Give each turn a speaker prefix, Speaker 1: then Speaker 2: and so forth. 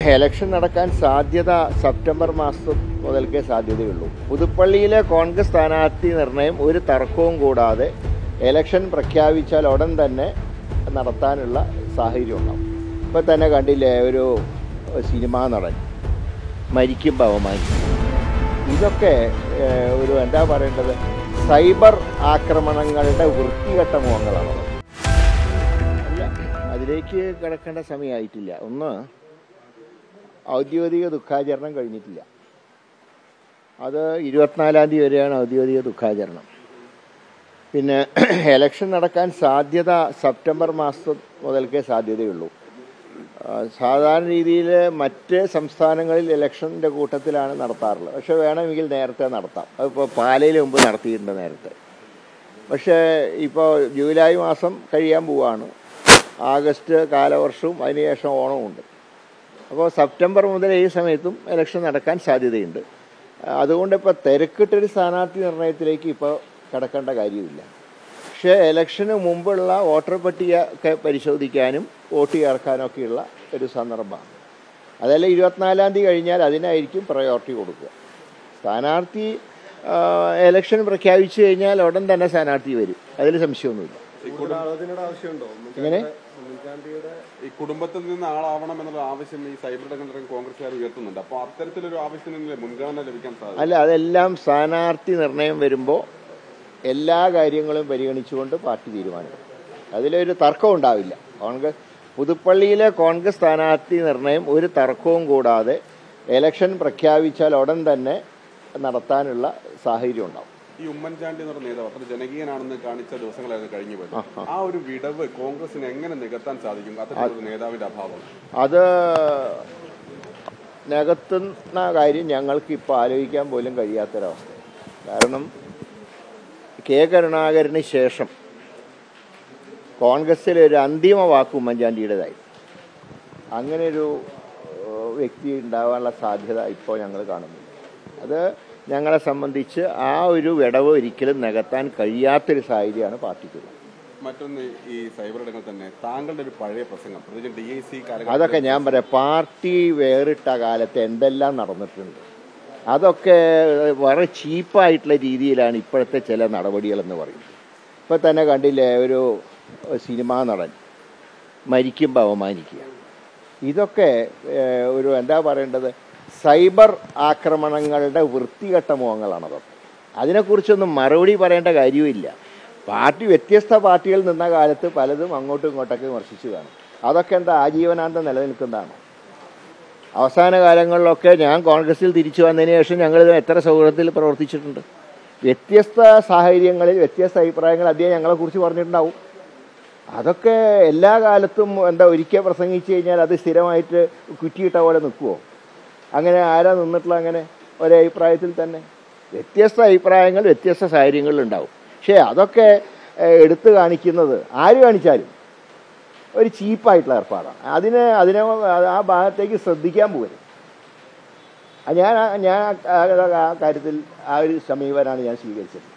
Speaker 1: election നടക്കാൻ സാധ്യത September മാസം മുതൽക്കേ സാധ്യതയുള്ളൂ പുതുപ്പള്ളിയിലെ കോൺഗ്രസ് സ്ഥാനാർത്ഥി നിർണയം ഒരു തർക്കവും കൂടാതെ എലക്ഷൻ പ്രഖ്യാപിച്ചാൽ ഉടൻ തന്നെ നടത്താനുള്ള സാഹചര്യം ഉണ്ടാവും ഇപ്പം തന്നെ കണ്ടില്ലേ ഒരു സിനിമാ നടൻ മരിക്കുമ്പോൾ അവമാനിക്കും ഇതൊക്കെ ഏഹ്, ഒരു എന്താ പറയേണ്ടത് സൈബർ ആക്രമണങ്ങളുടെ വൃത്തികെട്ട മുഖങ്ങളാണ് അല്ല അതിലേക്ക് കിടക്കേണ്ട സമയമായിട്ടില്ല ഒന്ന് ഔദ്യോഗിക ദുഃഖാചരണം കഴിഞ്ഞിട്ടില്ല അത് ഇരുപത്തിനാലാം തീയതി വരെയാണ് ഔദ്യോഗിക ദുഃഖാചരണം പിന്നെ എലക്ഷൻ നടക്കാൻ സാധ്യത സെപ്റ്റംബർ മാസം മുതൽക്കേ സാധ്യതയുള്ളൂ ആ, സാധാരണ രീതിയിൽ മറ്റ് സംസ്ഥാനങ്ങളിൽ ഇലക്ഷൻ്റെ കൂട്ടത്തിലാണ് നടത്താറുള്ളത് പക്ഷെ വേണമെങ്കിൽ നേരത്തെ നടത്താം അതിപ്പോൾ പാലയിൽ മുമ്പ് നടത്തിയിട്ടുണ്ട് നേരത്തെ പക്ഷേ ഇപ്പോൾ ജൂലൈ മാസം കഴിയാൻ പോവാണ് ആഗസ്റ്റ് കാലവർഷവും അതിനുശേഷം ഓണവും ഉണ്ട് അപ്പോൾ സെപ്റ്റംബർ മുതൽ ഈ സമയത്തും ഇലക്ഷൻ നടക്കാൻ സാധ്യതയുണ്ട് അതുകൊണ്ട് ഇപ്പോൾ തിരക്കിട്ടൊരു സ്ഥാനാർത്ഥി നിർണയത്തിലേക്ക് ഇപ്പോൾ കിടക്കേണ്ട കാര്യമില്ല പക്ഷേ ഇലക്ഷന് മുമ്പുള്ള വോട്ടർ പട്ടിക ഒക്കെ പരിശോധിക്കാനും വോട്ട് ചേർക്കാനൊക്കെയുള്ള ഒരു സന്ദർഭമാണ് അതല്ല ഇരുപത്തിനാലാം തീയതി കഴിഞ്ഞാൽ അതിനായിരിക്കും പ്രയോറിറ്റി കൊടുക്കുക സ്ഥാനാർത്ഥി ഇലക്ഷൻ പ്രഖ്യാപിച്ചു കഴിഞ്ഞാൽ ഉടൻ തന്നെ സ്ഥാനാർത്ഥി വരും അതിൽ സംശയമൊന്നുമില്ല
Speaker 2: ആലോചനയുടെ ആവശ്യമുണ്ടോ
Speaker 1: എങ്ങനെ
Speaker 2: ഉമ്മൻചാണ്ടിയുടെ
Speaker 3: ഈ കുടുംബത്തിൽ നിന്ന് ആളാവണം എന്നുള്ള ആവശ്യം ഈ സൈബർ ഇടങ്ങളിൽ കോൺഗ്രസ്സുകാർ ഉയർത്തുന്നുണ്ട് അപ്പോൾ അത്തരത്തിലൊരു ആവശ്യത്തിന് മുൻഗണന ലഭിക്കാൻ സാധിക്കും
Speaker 1: അല്ല അതെല്ലാം സ്ഥാനാർത്ഥി നിർണയം വരുമ്പോൾ എല്ലാ കാര്യങ്ങളും പരിഗണിച്ചുകൊണ്ട് പാർട്ടി തീരുമാനിക്കും അതിലൊരു തർക്കം ഉണ്ടാവില്ല കോൺഗ്രസ് പുതുപ്പള്ളിയിലെ കോൺഗ്രസ് സ്ഥാനാർത്ഥി നിർണയം ഒരു തർക്കവും കൂടാതെ എലക്ഷൻ പ്രഖ്യാപിച്ചാൽ ഉടൻ തന്നെ നടത്താനുള്ള സാഹചര്യം ഉണ്ടാവും
Speaker 3: ഈ ഉമ്മൻചാണ്ടി എന്ന് പറഞ്ഞ നേതാവ് അത്ര ജനകീയനാണെന്ന് കാണിച്ച ദിവസങ്ങളായിരുന്നു കഴിഞ്ഞു പോയത് ആ ഒരു വിടവ് കോൺഗ്രസിന് എങ്ങനെ നികത്താൻ സാധിക്കും അത്തരത്തിലൊരു നേതാവിന്റെ അഭാവം
Speaker 1: അത് നികത്തുന്ന കാര്യം ഞങ്ങൾക്ക് ഇപ്പോൾ ആലോചിക്കാൻ പോലും കഴിയാത്തൊരവസ്ഥ കാരണം കെ കരുണാകരന് ശേഷം കോൺഗ്രസ്സിലെ ഒരു അന്തിമ വാക്ക് ഉമ്മൻചാണ്ടിയുടേതായി അങ്ങനെ ഒരു ഏഹ്, വ്യക്തി ഉണ്ടാവാനുള്ള സാധ്യത ഇപ്പോൾ ഞങ്ങൾ കാണുന്നില്ല അത് ഞങ്ങളെ സംബന്ധിച്ച് ആ ഒരു വിടവ് ഒരിക്കലും നികത്താൻ കഴിയാത്തൊരു സാഹചര്യമാണ് പാർട്ടിക്കുള്ളത്
Speaker 3: മറ്റൊന്ന് ഈ സൈബർ ഇടങ്ങൾ തന്നെ താങ്കളുടെ ഒരു പഴയ പ്രസംഗം പ്രത്യേകിച്ച് ഡി ഐ സി
Speaker 1: അതൊക്കെ ഞാൻ പറയാം പാർട്ടി വേറിട്ട കാലത്ത് എന്തെല്ലാം നടന്നിട്ടുണ്ട് അതൊക്കെ വളരെ ചീപ്പായിട്ടുള്ള രീതിയിലാണ് ഇപ്പോഴത്തെ ചില നടപടികളെന്ന് പറയുന്നത് ഇപ്പം തന്നെ കണ്ടില്ലേ ഒരു സിനിമാ നടൻ മരിക്കുമ്പോൾ അവമാനിക്കുക ഇതൊക്കെ ഏഹ്, ഒരു എന്താ പറയേണ്ടത് സൈബർ ആക്രമണങ്ങളുടെ വൃത്തികെട്ട മുഖങ്ങളാണ് അതൊക്കെ അതിനെക്കുറിച്ചൊന്നും മറുപടി പറയേണ്ട കാര്യമില്ല പാർട്ടി വ്യത്യസ്ത പാർട്ടികൾ നിന്ന കാലത്ത് പലതും അങ്ങോട്ടും ഇങ്ങോട്ടൊക്കെ വിമർശിച്ചു കാണും അതൊക്കെ എന്താ ആജീവനാന്തം നിലനിൽക്കുന്നതാണ് അവസാന കാലങ്ങളിലൊക്കെ ഞാൻ കോൺഗ്രസിൽ തിരിച്ചു വന്നതിന് ശേഷം ഞങ്ങൾ എത്ര സൗഹൃദത്തിൽ പ്രവർത്തിച്ചിട്ടുണ്ട് വ്യത്യസ്ത സാഹചര്യങ്ങളിൽ വ്യത്യസ്ത അഭിപ്രായങ്ങൾ അദ്ദേഹം ഞങ്ങളെക്കുറിച്ച് പറഞ്ഞിട്ടുണ്ടാവും അതൊക്കെ എല്ലാ കാലത്തും എന്താ ഒരിക്കൽ പ്രസംഗിച്ചു കഴിഞ്ഞാൽ അത് സ്ഥിരമായിട്ട് കുറ്റിയിട്ട പോലെ നിൽക്കുമോ അങ്ങനെ ആരാ നിന്നിട്ടുള്ള അങ്ങനെ ഒരേ അഭിപ്രായത്തിൽ തന്നെ വ്യത്യസ്ത അഭിപ്രായങ്ങൾ വ്യത്യസ്ത സാഹചര്യങ്ങളിൽ ഉണ്ടാവും പക്ഷേ അതൊക്കെ ഏഹ്, എടുത്തു കാണിക്കുന്നത് ആര് കാണിച്ചാലും ഒരു ചീപ്പായിട്ടുള്ള ഏർപ്പാടാണ് അതിന് അതിനെ ആ ഭാഗത്തേക്ക് ശ്രദ്ധിക്കാൻ പോകരുത് ആ ഞാൻ ആ- ഞാൻ ആ- ആ കാര്യത്തിൽ ആ ഒരു സമീപനമാണ് ഞാൻ സ്വീകരിച്ചത്